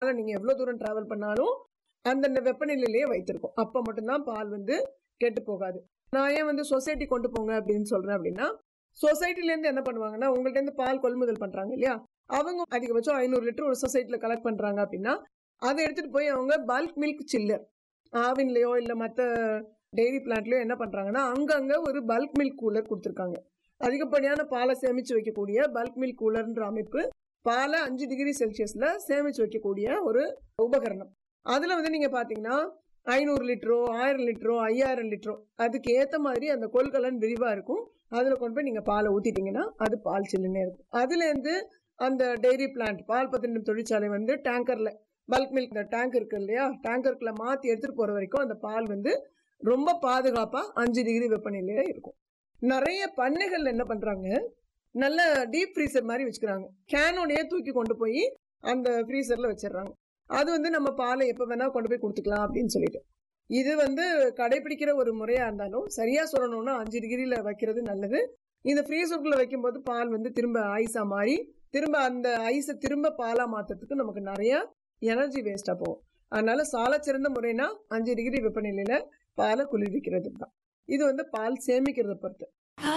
காரை நீங்க எவ்வளவு தூரம் டிராவல் பண்ணாலும் அந்தந்த வெப்பநிலையிலேயே வைத்திருக்கும் அப்ப மட்டும்தான் பால் வந்து கெட்டு போகாது நான் ஏன் வந்து சொசைட்டி கொண்டு போங்க அப்படின்னு சொல்றேன் அப்படின்னா சொசைட்டில இருந்து என்ன பண்ணுவாங்கன்னா உங்கள்ட்ட இருந்து பால் கொள்முதல் பண்றாங்க இல்லையா அவங்க அதிகபட்சம் ஐநூறு லிட்டர் ஒரு சொசைட்டில கலெக்ட் பண்றாங்க அப்படின்னா அதை எடுத்துட்டு போய் அவங்க பல்க் மில்க் சில்லர் ஆவின்லயோ இல்ல மற்ற டெய்ரி பிளான்ட்லயோ என்ன பண்றாங்கன்னா அங்கங்க ஒரு பல்க் மில்க் கூலர் கொடுத்துருக்காங்க அதிகப்படியான பாலை சேமிச்சு வைக்கக்கூடிய பல்க் மில்க் கூலர்ன்ற அமைப்பு பாலை அஞ்சு டிகிரி செல்சியஸ்ல சேமிச்சு வைக்கக்கூடிய ஒரு உபகரணம் அதுல வந்து நீங்க பாத்தீங்கன்னா ஐநூறு லிட்டரோ ஆயிரம் லிட்டரோ ஐயாயிரம் லிட்டரோ அதுக்கு ஏத்த மாதிரி அந்த கொள்கலன் விரிவா இருக்கும் அதுல கொண்டு போய் நீங்க பாலை ஊத்திட்டீங்கன்னா அது பால் சில்லுன்னே இருக்கும் அதுல இருந்து அந்த டெய்ரி பிளான்ட் பால் பத்திரம் தொழிற்சாலை வந்து டேங்கர்ல பல்க் மில்க் இந்த டேங்க் இருக்கு இல்லையா டேங்கருக்குள்ள மாத்தி எடுத்துட்டு போற வரைக்கும் அந்த பால் வந்து ரொம்ப பாதுகாப்பா அஞ்சு டிகிரி வெப்பநிலையில இருக்கும் நிறைய பண்ணைகள்ல என்ன பண்றாங்க நல்ல டீப் ஃப்ரீசர் மாதிரி வச்சுக்கிறாங்க கேனோடயே தூக்கி கொண்டு போய் அந்த ஃப்ரீசர்ல வச்சிடுறாங்க அது வந்து நம்ம பாலை எப்ப வேணா கொண்டு போய் கொடுத்துக்கலாம் அப்படின்னு சொல்லிட்டு இது வந்து கடைபிடிக்கிற ஒரு முறையா இருந்தாலும் சரியா சொல்லணும்னா அஞ்சு டிகிரியில வைக்கிறது நல்லது இந்த ஃப்ரீசருக்குள்ள வைக்கும்போது பால் வந்து திரும்ப ஐஸா மாறி திரும்ப அந்த ஐஸை திரும்ப பாலா மாத்துறதுக்கு நமக்கு நிறைய எனர்ஜி வேஸ்டா போகும் அதனால சாலச்சிறந்த முறைனா அஞ்சு டிகிரி வெப்பநிலையில பாலை குளிர்விக்கிறது தான் இது வந்து பால் சேமிக்கிறத பொறுத்து